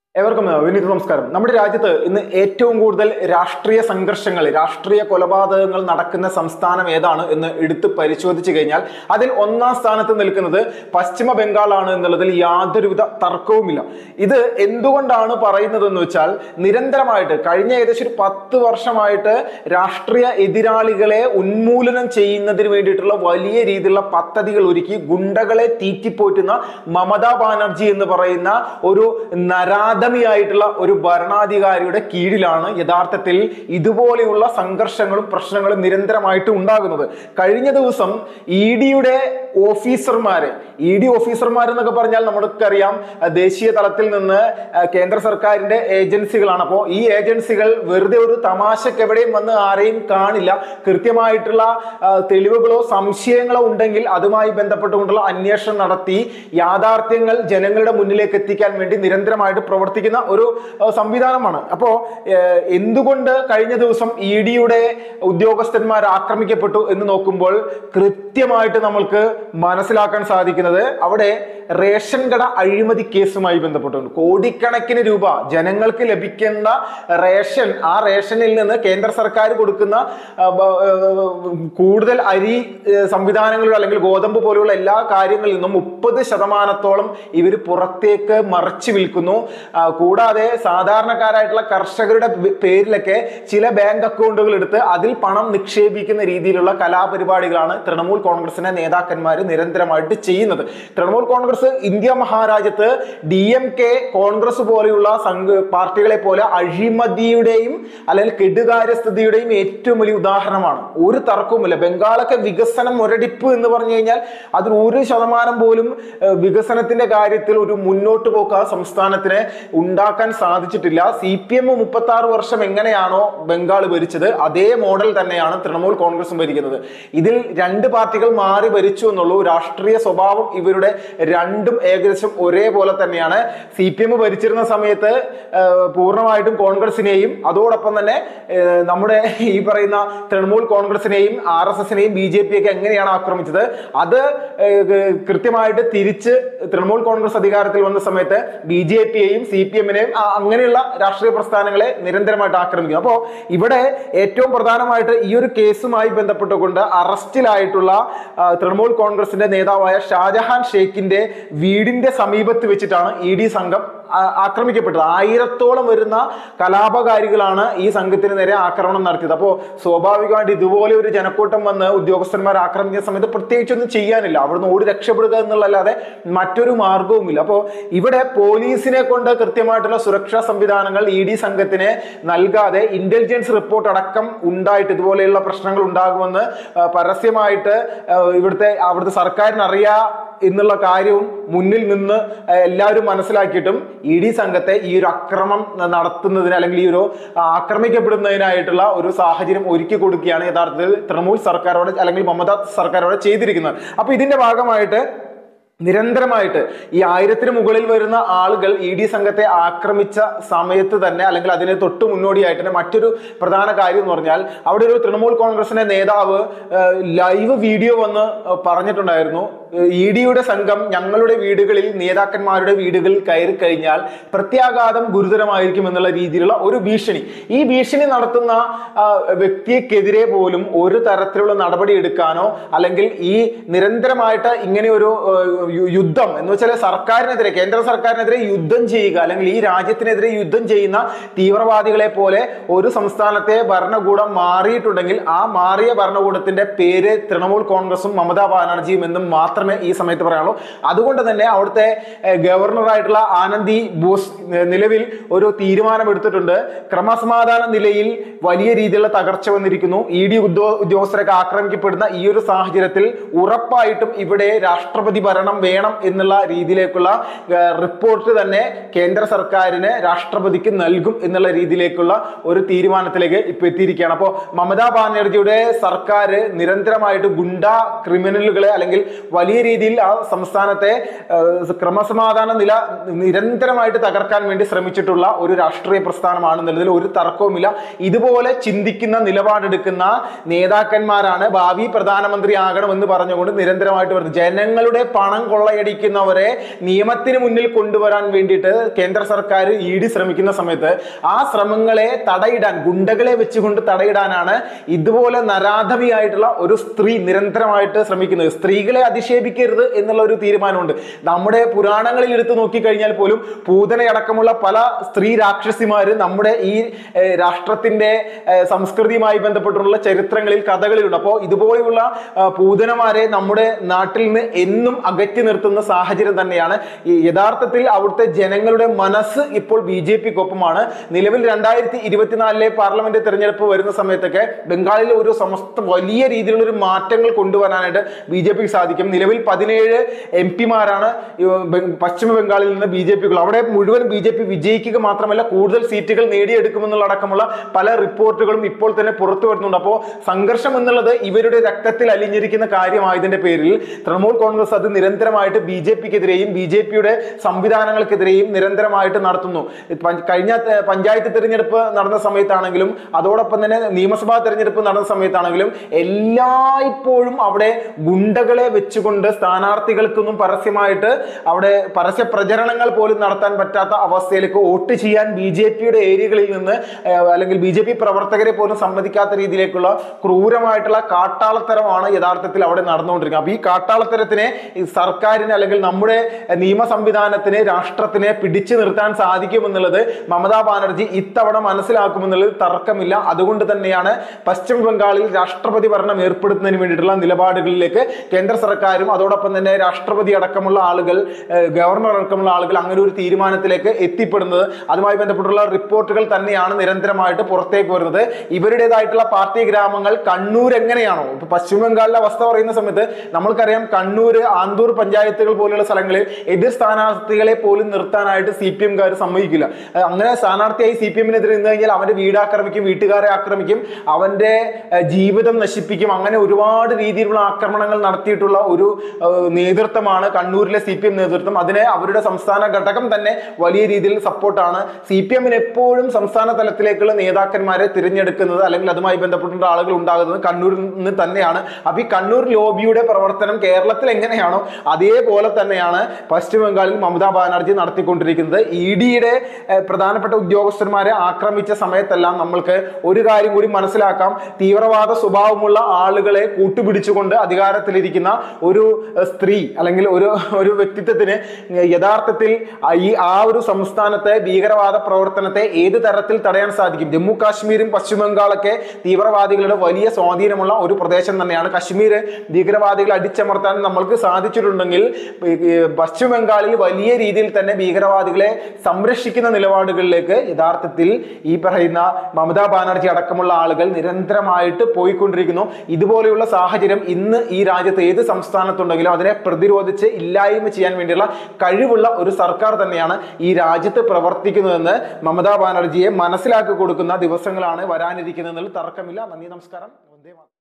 എവർക്കും വിനീത നമസ്കാരം നമ്മുടെ രാജ്യത്ത് ഇന്ന് ഏറ്റവും കൂടുതൽ രാഷ്ട്രീയ സംഘർഷങ്ങൾ രാഷ്ട്രീയ കൊലപാതകങ്ങൾ നടക്കുന്ന സംസ്ഥാനം ഏതാണ് എന്ന് എടുത്ത് പരിശോധിച്ചു കഴിഞ്ഞാൽ അതിൽ ഒന്നാം സ്ഥാനത്ത് നിൽക്കുന്നത് പശ്ചിമ ബംഗാളാണ് എന്നുള്ളതിൽ യാതൊരുവിധ തർക്കവുമില്ല ഇത് എന്തുകൊണ്ടാണ് പറയുന്നത് എന്ന് വെച്ചാൽ നിരന്തരമായിട്ട് കഴിഞ്ഞ ഏകദേശം ഒരു പത്ത് വർഷമായിട്ട് രാഷ്ട്രീയ എതിരാളികളെ ഉന്മൂലനം ചെയ്യുന്നതിന് വേണ്ടിയിട്ടുള്ള വലിയ രീതിയിലുള്ള പദ്ധതികൾ ഒരുക്കി ഗുണ്ടകളെ തീറ്റിപ്പോറ്റുന്ന മമതാ ബാനർജി എന്ന് പറയുന്ന ഒരു നരാധമിയായിട്ടുള്ള ഒരു ഭരണാധികാരിയുടെ കീഴിലാണ് യഥാർത്ഥത്തിൽ ഇതുപോലെയുള്ള സംഘർഷങ്ങളും പ്രശ്നങ്ങളും നിരന്തരമായിട്ട് ഉണ്ടാകുന്നത് കഴിഞ്ഞ ദിവസം ഇ ഡിയുടെ ഓഫീസർമാരെ ഇ ഡി ഓഫീസർമാർ എന്നൊക്കെ പറഞ്ഞാൽ നമുക്കറിയാം അഹ് ദേശീയ തലത്തിൽ നിന്ന് അഹ് കേന്ദ്ര സർക്കാരിന്റെ ഏജൻസികളാണ് അപ്പോൾ ഈ ഏജൻസികൾ വെറുതെ ഒരു തമാശക്ക് എവിടെയും വന്ന് ആരെയും കാണില്ല കൃത്യമായിട്ടുള്ള അഹ് തെളിവുകളോ സംശയങ്ങളോ ഉണ്ടെങ്കിൽ അതുമായി ബന്ധപ്പെട്ടുകൊണ്ടുള്ള അന്വേഷണം നടത്തി യാഥാർത്ഥ്യങ്ങൾ ജനങ്ങളുടെ മുന്നിലേക്ക് എത്തിക്കാൻ വേണ്ടി നിരന്തരമായിട്ട് പ്രവർത്തിക്കുന്ന ഒരു അഹ് സംവിധാനമാണ് അപ്പോ ഏഹ്, എന്തുകൊണ്ട് കഴിഞ്ഞ ദിവസം ഇ ഡിയുടെ ഉദ്യോഗസ്ഥന്മാർ ആക്രമിക്കപ്പെട്ടു എന്ന് നോക്കുമ്പോൾ കൃത്യമായിട്ട് നമ്മൾക്ക് മനസ്സിലാക്കാൻ സാധിക്കുന്നത് അവിടെ റേഷൻ കട അഴിമതി കേസുമായി ബന്ധപ്പെട്ടുണ്ട് കോടിക്കണക്കിന് രൂപ ജനങ്ങൾക്ക് ലഭിക്കുന്ന റേഷൻ ആ റേഷനിൽ നിന്ന് കേന്ദ്ര സർക്കാർ കൊടുക്കുന്ന ആ, ബ- ഏർ, കൂടുതൽ അരി ഏർ, സംവിധാനങ്ങളിലോ അല്ലെങ്കിൽ ഗോതമ്പ് പോലെയുള്ള എല്ലാ കാര്യങ്ങളിൽ നിന്നും മുപ്പത് ശതമാനത്തോളം ഇവർ പുറത്തേക്ക് മറച്ചു വിൽക്കുന്നു ആ, കൂടാതെ സാധാരണക്കാരായിട്ടുള്ള കർഷകരുടെ ബ- പേരിലൊക്കെ ചില ബാങ്ക് അക്കൗണ്ടുകൾ എടുത്ത് അതിൽ പണം നിക്ഷേപിക്കുന്ന രീതിയിലുള്ള കലാപരിപാടികളാണ് തൃണമൂൽ കോൺഗ്രസിന്റെ നേതാക്കന്മാർ നിരന്തരമായിട്ട് ചെയ്യുന്നത് തൃണമൂൽ കോൺഗ്രസ് ഇന്ത്യ മഹാരാജ്യത്ത് ഡി എം കെ കോൺഗ്രസ് പോലെയുള്ള സംഘ പാർട്ടികളെ പോലെ അഴിമതിയുടെയും അല്ലെങ്കിൽ കെടുകാര്യസ്ഥതയുടെയും ഏറ്റവും വലിയ ഉദാഹരണമാണ് ഒരു തർക്കവുമില്ല ബംഗാളൊക്കെ വികസനം മുരടിപ്പ് എന്ന് പറഞ്ഞു കഴിഞ്ഞാൽ അതിൽ ഒരു ശതമാനം പോലും ഏഹ്, വികസനത്തിന്റെ കാര്യത്തിൽ ഒരു മുന്നോട്ട് പോക്ക് ആ സംസ്ഥാനത്തിന് ഉണ്ടാക്കാൻ സാധിച്ചിട്ടില്ല സി പി എം മുപ്പത്തി ആറ് വർഷം എങ്ങനെയാണോ ബംഗാൾ ഭരിച്ചത് അതേ മോഡൽ തന്നെയാണ് തൃണമൂൽ കോൺഗ്രസും ഭരിക്കുന്നത് ഇതിൽ രണ്ട് പാർട്ടികൾ മാറി ഭരിച്ചു എന്നുള്ളൂ രാഷ്ട്രീയ സ്വഭാവം ഇവരുടെ രണ്ടും ഏകദേശം ഒരേപോലെ തന്നെയാണ് സി പി എം ഭരിച്ചിരുന്ന സമയത്ത് ഏഹ്, പൂർണ്ണമായിട്ടും കോൺഗ്രസിനെയും അതോടൊപ്പം തന്നെ ഏഹ്, നമ്മുടെ ഈ പറയുന്ന തൃണമൂൽ കോൺഗ്രസിനെയും ആർ എസ് എസിനെയും ബി ജെ പി ഒക്കെ എങ്ങനെയാണ് ആക്രമിച്ചത് അത് ഏഹ്, കൃത്യമായിട്ട് തിരിച്ച് തൃണമൂൽ കോൺഗ്രസ് അധികാരത്തിൽ വന്ന സമയത്ത് ബി ജെ പിയെയും സി പി എമ്മിനെയും അങ്ങനെയുള്ള രാഷ്ട്രീയ പ്രസ്ഥാനങ്ങളെ നിരന്തരമായിട്ട് ആക്രമിക്കും അപ്പോൾ ഇവിടെ ഏറ്റവും പ്രധാനമായിട്ട് ഈ ഒരു കേസുമായി ബന്ധപ്പെട്ടുകൊണ്ട് അറസ്റ്റിലായിട്ടുള്ള ആ, തൃണമൂൽ കോൺഗ്രസിന്റെ നേതാവായ ഷാജഹാൻ ഷെയ്ഖിന്റെ വീടിന്റെ സമീപത്ത് വെച്ചിട്ടാണ് ഇ ഡി സംഘം ആ, ആക്രമിക്കപ്പെട്ടത് ആയിരത്തോളം വരുന്ന കലാപകാരികളാണ് ഈ സംഘത്തിന് നേരെ ആക്രമണം നടത്തിയത് അപ്പോൾ സ്വാഭാവികമായിട്ട് ഇതുപോലെ ഒരു ജനക്കൂട്ടം വന്ന് ഉദ്യോഗസ്ഥന്മാർ ആക്രമിക്കുന്ന സമയത്ത് പ്രത്യേകിച്ചൊന്നും ചെയ്യാനില്ല അവിടുന്ന് ഓടി രക്ഷപ്പെടുക എന്നുള്ളതല്ലാതെ മറ്റൊരു മാർഗവുമില്ല അപ്പോൾ ഇവിടെ പോലീസിനെ കൊണ്ട് കൃത്യമായിട്ടുള്ള സുരക്ഷാ സംവിധാനങ്ങൾ ഇ ഡി സംഘത്തിന് നൽകാതെ ഇന്റലിജൻസ് റിപ്പോർട്ട് അടക്കം ഉണ്ടായിട്ട് ഇതുപോലെയുള്ള പ്രശ്നങ്ങൾ ഉണ്ടാകുമെന്ന് ആ, പരസ്യമായിട്ട് ആ, ഇവിടുത്തെ അവിടുത്തെ സർക്കാരിന് അറിയാ എന്നുള്ള കാര്യവും മുന്നിൽ നിന്ന് ആ, എല്ലാവരും മനസ്സിലാക്കിയിട്ടും ഇ ഡി സംഘത്തെ ഈ ഒരു അക്രമം നടത്തുന്നതിന് അല്ലെങ്കിൽ ഈ ഒരു ആ, ആക്രമിക്കപ്പെടുന്നതിനായിട്ടുള്ള ഒരു സാഹചര്യം ഒരുക്കി കൊടുക്കുകയാണ് യഥാർത്ഥത്തിൽ തൃണമൂൽ സർക്കാരോട് അല്ലെങ്കിൽ മമത സർക്കാരോട് ചെയ്തിരിക്കുന്നത് അപ്പൊ ഇതിന്റെ ഭാഗമായിട്ട് നിരന്തരമായിട്ട് ഈ ആയിരത്തിന് മുകളിൽ വരുന്ന ആളുകൾ ഇ ഡി സംഘത്തെ ആക്രമിച്ച സമയത്ത് തന്നെ അല്ലെങ്കിൽ അതിന് തൊട്ട് മുന്നോടിയായിട്ട് തന്നെ മറ്റൊരു പ്രധാന കാര്യം എന്ന് പറഞ്ഞാൽ അവിടെ ഒരു തൃണമൂൽ കോൺഗ്രസിന്റെ നേതാവ് ഏഹ്, ലൈവ് വീഡിയോ വന്ന് ഏഹ്, പറഞ്ഞിട്ടുണ്ടായിരുന്നു ഇ ഡിയുടെ സംഘം ഞങ്ങളുടെ വീടുകളിൽ നേതാക്കന്മാരുടെ വീടുകളിൽ കയറി കഴിഞ്ഞാൽ പ്രത്യാഘാതം ഗുരുതരമായിരിക്കും എന്നുള്ള രീതിയിലുള്ള ഒരു ഭീഷണി ഈ ഭീഷണി നടത്തുന്ന ആ, വ്യക്തിക്കെതിരെ പോലും ഒരു തരത്തിലുള്ള നടപടി എടുക്കാനോ അല്ലെങ്കിൽ ഈ നിരന്തരമായിട്ട് ഇങ്ങനെ ഒരു ഏഹ്, യു- യുദ്ധം എന്ന് വെച്ചാൽ സർക്കാരിനെതിരെ കേന്ദ്ര സർക്കാരിനെതിരെ യുദ്ധം ചെയ്യുക അല്ലെങ്കിൽ ഈ രാജ്യത്തിനെതിരെ യുദ്ധം ചെയ്യുന്ന തീവ്രവാദികളെ പോലെ ഒരു സംസ്ഥാനത്തെ ഭരണകൂടം മാറിയിട്ടുണ്ടെങ്കിൽ ആ മാറിയ ഭരണകൂടത്തിന്റെ പേര് തൃണമൂൽ കോൺഗ്രസും മമതാ ബാനർജിയും എന്നും മാത്രമേ ഈ സമയത്ത് പറയാനുള്ളൂ അതുകൊണ്ട് തന്നെ അവിടുത്തെ ഏഹ്, ഗവർണറായിട്ടുള്ള ആനന്ദി ബോസ് ഏഹ്, നിലവിൽ ഒരു തീരുമാനം എടുത്തിട്ടുണ്ട് ക്രമസമാധാന നിലയിൽ വലിയ രീതിയിലുള്ള തകർച്ച വന്നിരിക്കുന്നു ഇ ഡി ഉദ്യോ ഉദ്യോഗസ്ഥരൊക്കെ ആക്രമിക്കപ്പെടുന്ന ഈ ഒരു സാഹചര്യത്തിൽ ഉറപ്പായിട്ടും ഇവിടെ രാഷ്ട്രപതി ഭരണം വേണം എന്നുള്ള രീതിയിലേക്കുള്ള ഏഹ്, റിപ്പോർട്ട് തന്നെ കേന്ദ്ര സർക്കാരിന് രാഷ്ട്രപതിക്ക് നൽകും എന്നുള്ള രീതിയിലേക്കുള്ള ഒരു തീരുമാനത്തിലേക്ക് ഇപ്പൊ എത്തിയിരിക്കുകയാണ് അപ്പോൾ മമതാ ബാനർജിയുടെ സർക്കാർ നിരന്തരമായിട്ട് ഗുണ്ട ക്രിമിനലുകളെ അല്ലെങ്കിൽ വലിയ വലിയ രീതിയിൽ ആ സംസ്ഥാനത്തെ ഏഹ്, ക്രമസമാധാന നില നിരന്തരമായിട്ട് തകർക്കാൻ വേണ്ടി ശ്രമിച്ചിട്ടുള്ള ഒരു രാഷ്ട്രീയ പ്രസ്ഥാനമാണെന്നുള്ളതിൽ ഒരു തർക്കവുമില്ല ഇതുപോലെ ചിന്തിക്കുന്ന നിലപാടെടുക്കുന്ന നേതാക്കന്മാരാണ് ഭാവി പ്രധാനമന്ത്രി ആകണമെന്ന് പറഞ്ഞുകൊണ്ട് നിരന്തരമായിട്ട് വരുന്നത് ജനങ്ങളുടെ പണം കൊള്ളയടിക്കുന്നവരെ നിയമത്തിന് മുന്നിൽ കൊണ്ടുവരാൻ വേണ്ടിയിട്ട് കേന്ദ്ര സർക്കാർ ഇ ഡി ശ്രമിക്കുന്ന സമയത്ത് ആ ശ്രമങ്ങളെ തടയിടാൻ ഗുണ്ടകളെ വെച്ചുകൊണ്ട് തടയിടാനാണ് ഇതുപോലെ നരാധവിയായിട്ടുള്ള ഒരു സ്ത്രീ നിരന്തരമായിട്ട് ശ്രമിക്കുന്നത് സ്ത്രീകളെ അധിക്ഷേപിക്കരുത് എന്നുള്ള ഒരു തീരുമാനമുണ്ട് നമ്മുടെ പുരാണങ്ങളിൽ എടുത്തു നോക്കിക്കഴിഞ്ഞാൽ പോലും പൂതനയടക്കമുള്ള പല സ്ത്രീ രാക്ഷസിമാര് നമ്മുടെ ഈ ഏഹ്, രാഷ്ട്രത്തിന്റെ ഏഹ്, സംസ്കൃതിയുമായി ബന്ധപ്പെട്ടുള്ള ചരിത്രങ്ങളിൽ കഥകളിലുണ്ട് അപ്പോൾ ഇതുപോലെയുള്ള ആ, പൂതനമാരെ നമ്മുടെ നാട്ടിൽ നിന്ന് എന്നും അകറ്റി നിർത്തുന്ന സാഹചര്യം തന്നെയാണ് ഈ യഥാർത്ഥത്തിൽ അവിടുത്തെ ജനങ്ങളുടെ മനസ്സ് ഇപ്പോൾ ബി ജെ പിക്കൊപ്പമാണ് നിലവിൽ രണ്ടായിരത്തി ഇരുപത്തിനാലിലെ പാർലമെന്റ് തെരഞ്ഞെടുപ്പ് വരുന്ന സമയത്തൊക്കെ ബംഗാളിൽ ഒരു സമസ്ത വലിയ രീതിയിലുള്ള ഒരു മാറ്റങ്ങൾ കൊണ്ടുവരാനായിട്ട് ബി ജെ പിക്ക് സാധിക്കും നിലവിൽ പതിനേഴ് എം പിമാരാണ് പശ്ചിമ ബംഗാളിൽ നിന്ന് ബി ജെ പിക്കുള്ള അവിടെ മുഴുവൻ ബി ജെ പി വിജയിക്കുക മാത്രമല്ല കൂടുതൽ സീറ്റുകൾ നേടിയെടുക്കുമെന്നുള്ള അടക്കമുള്ള പല റിപ്പോർട്ടുകളും ഇപ്പോൾ തന്നെ പുറത്തു വരുന്നുണ്ട് അപ്പോൾ സംഘർഷം എന്നുള്ളത് ഇവരുടെ രക്തത്തിൽ അലിഞ്ഞിരിക്കുന്ന കാര്യമായതിന്റെ പേരിൽ തൃണമൂൽ കോൺഗ്രസ് അത് നിരന്തരമായിട്ട് ബി ജെ പിക്കെതിരെയും ബി ജെ പിയുടെ സംവിധാനങ്ങൾക്കെതിരെയും നിരന്തരമായിട്ട് നടത്തുന്നു പഞ്ച- കഴിഞ്ഞ ഏർ, പഞ്ചായത്ത് തിരഞ്ഞെടുപ്പ് നടന്ന സമയത്താണെങ്കിലും അതോടൊപ്പം തന്നെ നിയമസഭാ തെരഞ്ഞെടുപ്പ് നടന്ന സമയത്താണെങ്കിലും എല്ലായ്പ്പോഴും അവിടെ ഗുണ്ടകളെ വെച്ചുകൊണ്ട് സ്ഥാനാർത്ഥികൾക്കൊന്നും പരസ്യമായിട്ട് അവിടെ പരസ്യ പ്രചരണങ്ങൾ പോലും നടത്താൻ പറ്റാത്ത അവസ്ഥയിലേക്ക് വോട്ട് ചെയ്യാൻ ബി ജെ പിയുടെ ഏരിയകളിൽ നിന്ന് ഏർ, അല്ലെങ്കിൽ ബി ജെ പി പ്രവർത്തകരെ പോലും സമ്മതിക്കാത്ത രീതിയിലേക്കുള്ള ക്രൂരമായിട്ടുള്ള കാട്ടാളത്തരമാണ് യഥാർത്ഥത്തിൽ അവിടെ നടന്നുകൊണ്ടിരിക്കുന്നത് അപ്പൊ ഈ കാട്ടാളത്തരത്തിനെ ഈ സർക്കാരിന് അല്ലെങ്കിൽ നമ്മുടെ നിയമ സംവിധാനത്തിന് രാഷ്ട്രത്തിനെ പിടിച്ചു നിർത്താൻ സാധിക്കുമെന്നുള്ളത് മമതാ ബാനർജി ഇത്തവണ മനസ്സിലാക്കുമെന്നുള്ളത് തർക്കമില്ല അതുകൊണ്ട് തന്നെയാണ് പശ്ചിമ ബംഗാളിൽ രാഷ്ട്രപതി ഭരണം ഏർപ്പെടുത്തുന്നതിന് വേണ്ടിയിട്ടുള്ള നിലപാടുകളിലേക്ക് കേന്ദ്ര സർക്കാരും അതോടൊപ്പം തന്നെ രാഷ്ട്രപതി അടക്കമുള്ള ആളുകൾ ഏഹ്, ഗവർണർ അടക്കമുള്ള ആളുകൾ അങ്ങനെ ഒരു തീരുമാനത്തിലേക്ക് എത്തിപ്പെടുന്നത് അതുമായി ബന്ധപ്പെട്ടുള്ള റിപ്പോർട്ടുകൾ തന്നെയാണ് നിരന്തരമായിട്ട് പുറത്തേക്ക് വരുന്നത് ഇവരുടേതായിട്ടുള്ള പാർട്ടി ഗ്രാമങ്ങൾ കണ്ണൂർ എങ്ങനെയാണോ ഇപ്പൊ പശ്ചിമ ബംഗാളിലെ അവസ്ഥ പറയുന്ന സമയത്ത് നമ്മൾക്കറിയാം കണ്ണൂര് ആന്തൂർ പഞ്ചായത്തുകൾ പോലെയുള്ള സ്ഥലങ്ങളിൽ എതിർ സ്ഥാനാർത്ഥികളെ പോലും നിർത്താനായിട്ട് സി പി എംകാർ സമ്മതിക്കില്ല അഹ് അങ്ങനെ സ്ഥാനാർത്ഥിയായി സി പി എമ്മിനെതിരെ നിന്ന് കഴിഞ്ഞാൽ അവന്റെ വീട് ആക്രമിക്കും വീട്ടുകാരെ ആക്രമിക്കും അവന്റെ അഹ് ജീവിതം നശിപ്പിക്കും അങ്ങനെ ഒരുപാട് രീതിയിലുള്ള ആക്രമണങ്ങൾ നടത്തിയിട്ടുള്ള ഒരു അഹ് നേതൃത്വമാണ് കണ്ണൂരിലെ സി പി എം നേതൃത്വം അതിനെ അവരുടെ സംസ്ഥാന ഘടകം തന്നെ വലിയ രീതിയിൽ സപ്പോർട്ടാണ് സി പി എമ്മിന് എപ്പോഴും സംസ്ഥാന തലത്തിലേക്കുള്ള നേതാക്കന്മാരെ തിരഞ്ഞെടുക്കുന്നത് അല്ലെങ്കിൽ അതുമായി ബന്ധപ്പെട്ടുള്ള ആളുകൾ ഉണ്ടാകുന്നത് കണ്ണൂരിൽ നിന്ന് തന്നെയാണ് അപ്പൊ ഈ കണ്ണൂർ ലോബിയുടെ പ്രവർത്തനം കേരളത്തിൽ എങ്ങനെയാണോ അതേപോലെ തന്നെയാണ് പശ്ചിമ ബംഗാളിൽ മമതാ ബാനർജി നടത്തിക്കൊണ്ടിരിക്കുന്നത് ഇ ഡിയുടെ പ്രധാനപ്പെട്ട ഉദ്യോഗസ്ഥന്മാരെ ആക്രമിച്ച സമയത്തെല്ലാം നമ്മൾക്ക് ഒരു കാര്യം കൂടി മനസ്സിലാക്കാം തീവ്രവാദ സ്വഭാവമുള്ള ആളുകളെ കൂട്ടുപിടിച്ചുകൊണ്ട് അധികാരത്തിലിരിക്കുന്ന ഒരു ഏഹ്, സ്ത്രീ അല്ലെങ്കിൽ ഒരു ഒരു വ്യക്തിത്വത്തിന് യഥാർത്ഥത്തിൽ ആ ഈ ആ ഒരു സംസ്ഥാനത്തെ ഭീകരവാദ പ്രവർത്തനത്തെ ഏത് തരത്തിൽ തടയാൻ സാധിക്കും ജമ്മു കാശ്മീരും പശ്ചിമ ബംഗാളൊക്കെ തീവ്രവാദികളുടെ വലിയ സ്വാധീനമുള്ള ഒരു പ്രദേശം തന്നെയാണ് കശ്മീർ ഭീകരവാദികളെ അടിച്ചമർത്താൻ നമ്മൾക്ക് സാധിച്ചിട്ടുണ്ടെങ്കിൽ ഈ, ഈ, പശ്ചിമ ബംഗാളിൽ വലിയ രീതിയിൽ തന്നെ ഭീകരവാദികളെ സംരക്ഷിക്കുന്ന നിലപാടുകളിലേക്ക് യഥാർത്ഥത്തിൽ ഈ പറയുന്ന മമതാ ബാനർജി അടക്കമുള്ള ആളുകൾ നിരന്തരമായിട്ട് പോയിക്കൊണ്ടിരിക്കുന്നു ഇതുപോലെയുള്ള സാഹചര്യം ഇന്ന് ഈ രാജ്യത്ത് ഏത് സംസ്ഥാനത്തുണ്ടെങ്കിലും അതിനെ പ്രതിരോധിച്ച് ഇല്ലായ്മ ചെയ്യാൻ വേണ്ടിയുള്ള കഴിവുള്ള ഒരു സർക്കാർ തന്നെയാണ് ഈ രാജ്യത്ത് പ്രവർത്തിക്കുന്നതെന്ന് മമതാ ബാനർജിയെ മനസ്സിലാക്കി കൊടുക്കുന്ന ദിവസങ്ങളാണ് വരാനിരിക്കുന്നതിൽ തർക്കമില്ല നന്ദി നമസ്കാരം വന്ദേ മാതരം